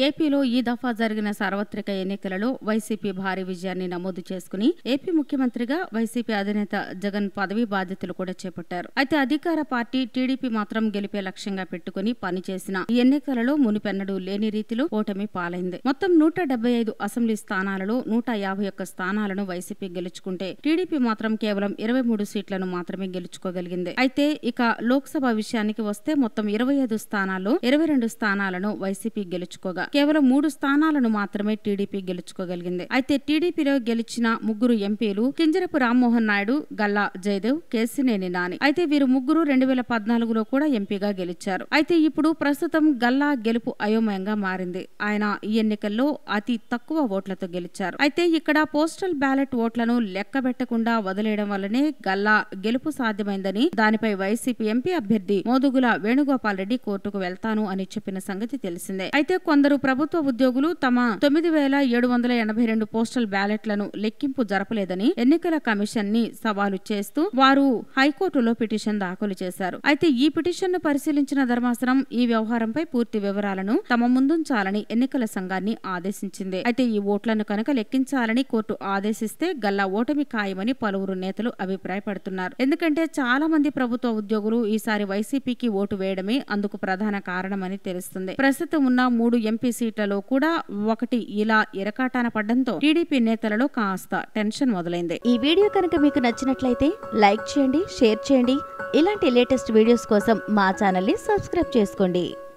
ఏపీలో ఈ దఫా జరిగిన సార్వత్రిక ఎన్నికలలో వైసీపీ భారీ విజయాన్ని నమోదు చేసుకుని ఏపీ ముఖ్యమంత్రిగా వైసీపీ అధినేత జగన్ పదవీ బాధ్యతలు కూడా చేపట్టారు అయితే అధికార పార్టీ టీడీపీ మాత్రం గెలిపే లక్ష్యంగా పెట్టుకుని పనిచేసిన ఈ ఎన్నికలలో మునిపెన్నడూ లేని రీతిలో ఓటమి పాలైంది మొత్తం నూట డెబ్బై ఐదు అసెంబ్లీ స్థానాలలో నూట యాభై ఒక్క స్థానాలను వైసీపీ గెలుచుకుంటే టీడీపీ మాత్రం కేవలం ఇరవై మూడు సీట్లను మాత్రమే గెలుచుకోగలిగింది అయితే ఇక లోక్సభ విషయానికి వస్తే మొత్తం ఇరవై ఐదు స్థానాల్లో ఇరవై రెండు స్థానాలను వైసీపీ గెలుచుకోగా కేవలం మూడు స్థానాలను మాత్రమే టీడీపీ గెలుచుకోగలిగింది అయితే టీడీపీలో గెలిచిన ముగ్గురు ఎంపీలు కింజరపు రామ్మోహన్ నాయుడు గల్లా జయదేవ్ కేసినేని నాని అయితే వీరు ముగ్గురు రెండు వేల పద్నాలుగులో కూడా ఎంపీగా గెలిచారు అయితే ఇప్పుడు ప్రస్తుతం గల్లా గెలుపు అయోమయంగా మారింది ఆయన ఈ ఎన్నికల్లో అతి తక్కువ ఓట్లతో గెలిచారు అయితే ఇక్కడ పోస్టల్ బ్యాలెట్ ఓట్లను లెక్కబెట్టకుండా వదిలేయడం వల్లనే గల్లా గెలుపు సాధ్యమైందని దానిపై వైసీపీ ఎంపీ అభ్యర్థి మోదుగుల వేణుగోపాల్ రెడ్డి కోర్టుకు వెళ్తాను అని చెప్పిన సంగతి తెలిసిందే అయితే కొందరు ప్రభుత్వ ఉద్యోగులు తమ తొమ్మిది వేల ఏడు వందల ఎనభై రెండు పోస్టల్ బ్యాలెట్లను లెక్కింపు జరపలేదని ఎన్నికల కమిషన్ ని సవాలు చేస్తూ వారు హైకోర్టులో పిటిషన్ దాఖలు చేశారు అయితే ఈ పిటిషన్ ను పరిశీలించిన ధర్మాసనం ఈ వ్యవహారంపై పూర్తి వివరాలను తమ ముందుంచాలని ఎన్నికల సంఘాన్ని ఆదేశించింది అయితే ఈ ఓట్లను కనుక లెక్కించాలని కోర్టు ఆదేశిస్తే గల్లా ఓటమి ఖాయమని పలువురు నేతలు అభిప్రాయపడుతున్నారు ఎందుకంటే చాలా మంది ప్రభుత్వ ఉద్యోగులు ఈసారి వైసీపీకి ఓటు వేయడమే అందుకు ప్రధాన కారణమని తెలుస్తుంది ప్రస్తుతం ఉన్న మూడు ఎంపీ సీట్లలో కూడా ఒకటి ఇలా ఇరకాటాన పడ్డంతో టీడీపీ నేతలలో కాస్త టెన్షన్ మొదలైంది ఈ వీడియో కనుక మీకు నచ్చినట్లయితే లైక్ చేయండి షేర్ చేయండి ఇలాంటి లేటెస్ట్ వీడియోస్ కోసం మా ఛానల్ని సబ్స్క్రైబ్ చేసుకోండి